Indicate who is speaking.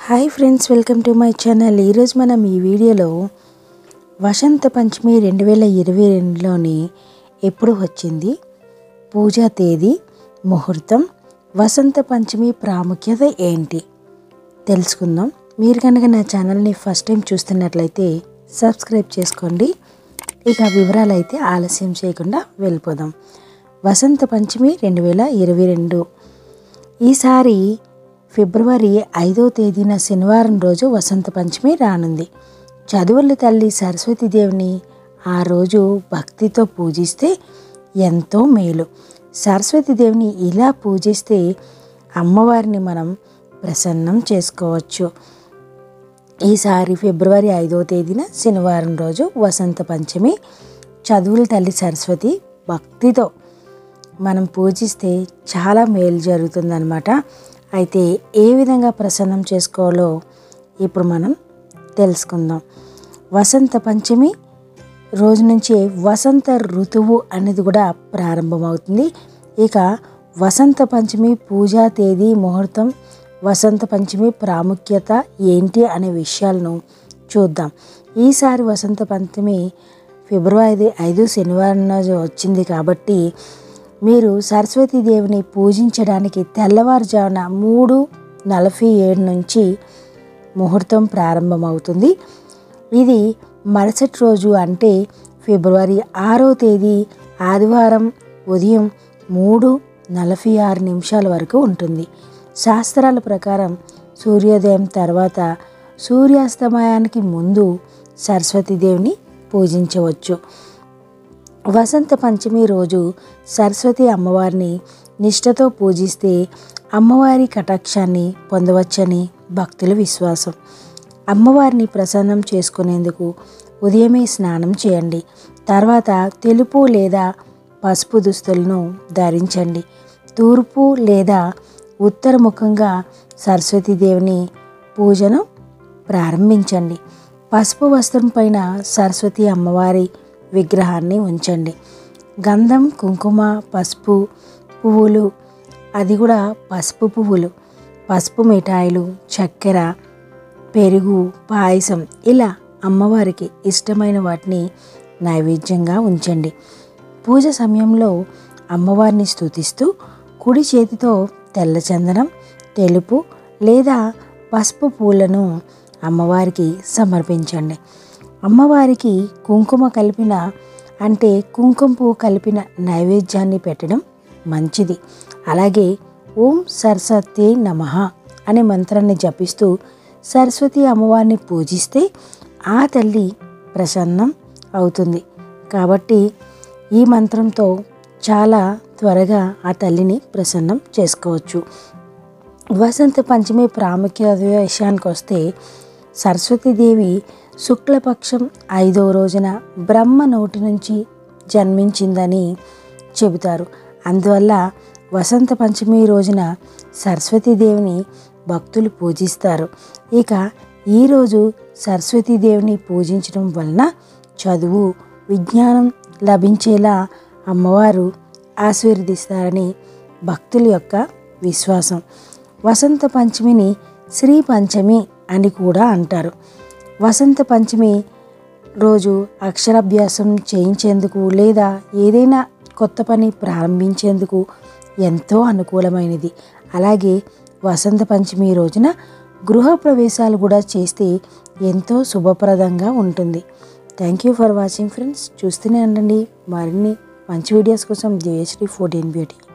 Speaker 1: hi friends welcome to my channel ఈరోజు మనం ఈ వీడియోలో వసంత పంచమి రెండు వేల ఇరవై రెండులోని ఎప్పుడు వచ్చింది పూజా తేదీ ముహూర్తం వసంత పంచమి ప్రాముఖ్యత ఏంటి తెలుసుకుందాం మీరు కనుక నా ఛానల్ని ఫస్ట్ టైం చూస్తున్నట్లయితే సబ్స్క్రైబ్ చేసుకోండి ఇక వివరాలు అయితే ఆలస్యం చేయకుండా వెళ్ళిపోదాం వసంత పంచమి రెండు వేల ఇరవై రెండు ఈసారి ఫిబ్రవరి ఐదో తేదీన శనివారం రోజు వసంత పంచమి రానుంది చదువుల తల్లి సరస్వతీదేవిని ఆ రోజు భక్తితో పూజిస్తే ఎంతో మేలు సరస్వతీదేవిని ఇలా పూజిస్తే అమ్మవారిని మనం ప్రసన్నం చేసుకోవచ్చు ఈసారి ఫిబ్రవరి ఐదో తేదీన శనివారం రోజు వసంత పంచమి చదువుల తల్లి సరస్వతి భక్తితో మనం పూజిస్తే చాలా మేలు జరుగుతుందన్నమాట అయితే ఏ విధంగా ప్రసన్నం చేసుకోవాలో ఇప్పుడు మనం తెలుసుకుందాం వసంత పంచమి రోజు నుంచి వసంత ఋతువు అనేది కూడా ప్రారంభమవుతుంది ఇక వసంత పంచమి పూజా తేదీ ముహూర్తం వసంత పంచమి ప్రాముఖ్యత ఏంటి అనే విషయాలను చూద్దాం ఈసారి వసంత పంచమి ఫిబ్రవరి ఐదు శనివారం రోజు వచ్చింది కాబట్టి మీరు సరస్వతీదేవిని పూజించడానికి తెల్లవారుజామున మూడు నలభై ఏడు నుంచి ముహూర్తం ప్రారంభమవుతుంది ఇది మరుసటి రోజు అంటే ఫిబ్రవరి ఆరో తేదీ ఆదివారం ఉదయం మూడు నలభై ఆరు నిమిషాల వరకు ఉంటుంది శాస్త్రాల ప్రకారం సూర్యోదయం తర్వాత సూర్యాస్తమయానికి ముందు సరస్వతీదేవిని పూజించవచ్చు వసంత పంచమి రోజు సరస్వతి అమ్మవారిని నిష్ఠతో పూజిస్తే అమ్మవారి కటాక్షాన్ని పొందవచ్చని భక్తుల విశ్వాసం అమ్మవారిని ప్రసన్నం చేసుకునేందుకు ఉదయమే స్నానం చేయండి తర్వాత తెలుపు లేదా పసుపు దుస్తులను ధరించండి తూర్పు లేదా ఉత్తరముఖంగా సరస్వతీదేవిని పూజను ప్రారంభించండి పసుపు వస్త్రం పైన సరస్వతి అమ్మవారి విగ్రహాన్ని ఉంచండి గంధం కుంకుమ పసుపు పువ్వులు అది కూడా పసుపు పువ్వులు పసుపు మిఠాయిలు చక్కెర పెరుగు పాయసం ఇలా అమ్మవారికి ఇష్టమైన వాటిని నైవేద్యంగా ఉంచండి పూజ సమయంలో అమ్మవారిని స్తుతిస్తూ కుడి చేతితో తెల్ల చందనం తెలుపు లేదా పసుపు పూలను అమ్మవారికి సమర్పించండి అమ్మవారికి కుంకుమ కలిపిన అంటే కుంకుమ పువ్వు కలిపిన నైవేద్యాన్ని పెట్టడం మంచిది అలాగే ఓం సరస్వతి నమ అనే మంత్రాన్ని జపిస్తూ సరస్వతి అమ్మవారిని పూజిస్తే ఆ తల్లి ప్రసన్నం అవుతుంది కాబట్టి ఈ మంత్రంతో చాలా త్వరగా ఆ తల్లిని ప్రసన్నం చేసుకోవచ్చు వసంత పంచమి ప్రాముఖ్యత విషయానికి వస్తే సరస్వతీదేవి శుక్లపక్షం ఐదవ రోజున బ్రహ్మ నోటి నుంచి జన్మించిందని చెబుతారు అందువల్ల వసంత పంచమి రోజున సరస్వతీదేవిని భక్తులు పూజిస్తారు ఇక ఈరోజు సరస్వతీదేవిని పూజించడం వలన చదువు విజ్ఞానం లభించేలా అమ్మవారు ఆశీర్వదిస్తారని భక్తుల యొక్క విశ్వాసం వసంత పంచమిని శ్రీ పంచమి అని కూడా అంటారు వసంత పంచమి రోజు అక్షరాభ్యాసం చేయించేందుకు లేదా ఏదైనా కొత్త పని ప్రారంభించేందుకు ఎంతో అనుకూలమైనది అలాగే వసంత పంచమి రోజున గృహ ప్రవేశాలు కూడా చేస్తే ఎంతో శుభప్రదంగా ఉంటుంది thank you for watching friends చూస్తూనే ఉండండి మరిన్ని మంచి వీడియోస్ కోసం జయశ్రీ ఫోర్టీన్ బ్యూటీ